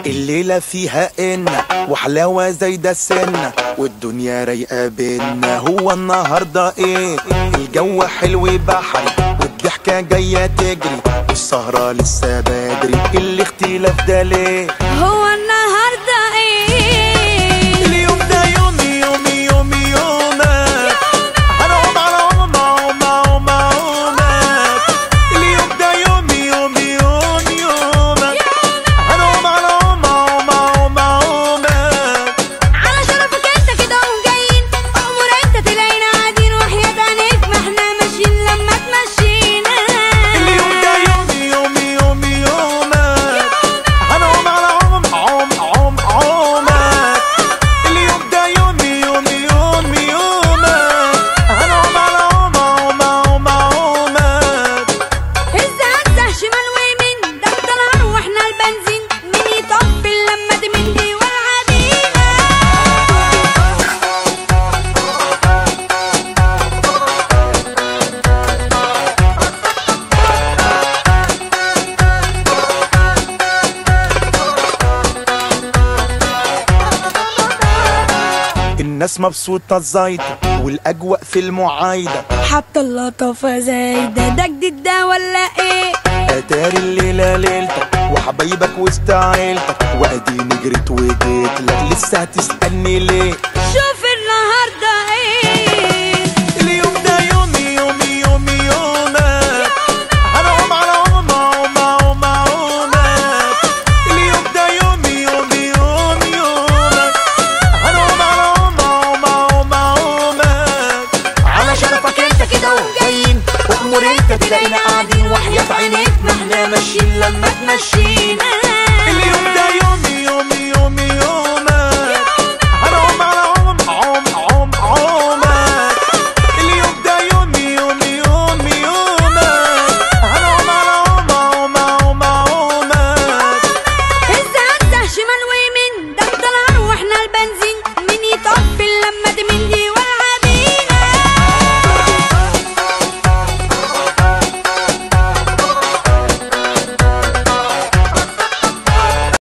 الليلة فيها إن وحلاوة زايدة السنة والدنيا رايقة بينا هو النهاردة إيه الجو حلو بحري والضحكة جاية تجري والسهرة لسه بدري الاختلاف ده ليه هو النهارده ايه اليوم ده يومي يومي يومي يومك هنقوم على عوم عوم عوم عومك اليوم ده يومي يومي يومي يومك هنقوم على عوم عوم عوم عومك على شرفك انت كده وجايين امور انت تلاقينا قاعدين وحياة عينيك ما احنا ماشيين لما تمشينا اليوم ده يومي يومي يومي يومك هنقوم على عوم عوم عوم عومك اليوم ده يومي يومي يومي يومك هنقوم على عوم عوم عوم عومك هز هزه شمال ويمين ده انت نار واحنا البنزين مين يطبل لما دي من دي والعبينا الناس مبسوطة زايدة والأجواء في المعايدة حتى اللطافة زايدة ده جديد ده ولا ايه أتاري الليلة ليلتك وحبايبك وسط عيلتك وأديني جريت وجيت لك لسه هتسألني ليه